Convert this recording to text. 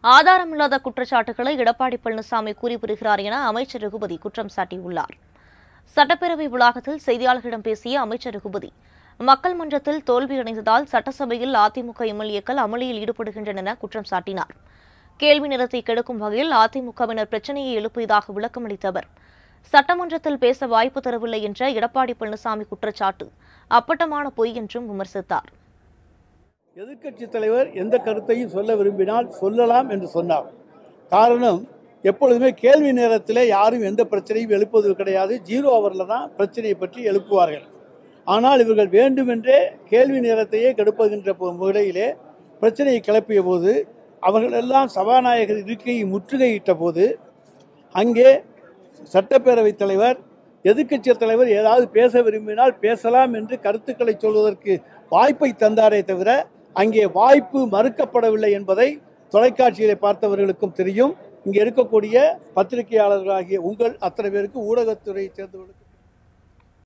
ஆதாரமில்லாத குற்றச்சாட்டுகளை எடப்பாடி பழனிசாமி கூறி வருகிறார் என அமைச்சர் ரகுபதி குற்றம் சாட்டியுள்ளார் சட்டப்பேரவை வளாகத்தில் செய்தியாளர்களிடம் பேசிய அமைச்சர் ரகுபதி மக்கள் மன்றத்தில் தோல்வியடைந்ததால் சட்டசபையில் அதிமுக எம்எல்ஏக்கள் அமளியில் ஈடுபடுகின்றனர் என குற்றம் சாட்டினார் கேள்வி நேரத்தை கெடுக்கும் வகையில் அதிமுகவினர் பிரச்சனையை எழுப்பியதாக விளக்கமளித்த அவர் சட்டமன்றத்தில் பேச வாய்ப்பு தரவில்லை என்ற எடப்பாடி பழனிசாமி குற்றச்சாட்டு அப்பட்டமான பொய் என்றும் விமர்சித்தார் எதிர்க்கட்சி தலைவர் எந்த கருத்தையும் சொல்ல விரும்பினால் சொல்லலாம் என்று சொன்னார் காரணம் எப்பொழுதுமே கேள்வி நேரத்தில் யாரும் எந்த பிரச்சனையும் எழுப்புவது கிடையாது ஜீரோ ஹவரில் தான் பிரச்சனையை பற்றி எழுப்புவார்கள் ஆனால் இவர்கள் வேண்டுமென்றே கேள்வி நேரத்தையே கெடுப்புகின்ற போ- முறையிலே பிரச்சனையை கிளப்பிய போது அவர்கள் எல்லாம் சபாநாயகர் இருக்கையை முற்றுகையிட்ட போது அங்கே சட்டப்பேரவைத் தலைவர் எதிர்க்கட்சி தலைவர் ஏதாவது பேச விரும்பினால் பேசலாம் என்று கருத்துக்களை சொல்வதற்கு வாய்ப்பை தந்தாரே தவிர அங்கே வாய்ப்பு மறுக்கப்படவில்லை என்பதை தொலைக்காட்சியிலே பார்த்தவர்களுக்கும் தெரியும் இங்கே இருக்கக்கூடிய பத்திரிகையாளர்களாகிய உங்கள் அத்தனை பேருக்கு ஊடகத்துறையைச் சேர்ந்தவர்களுக்கு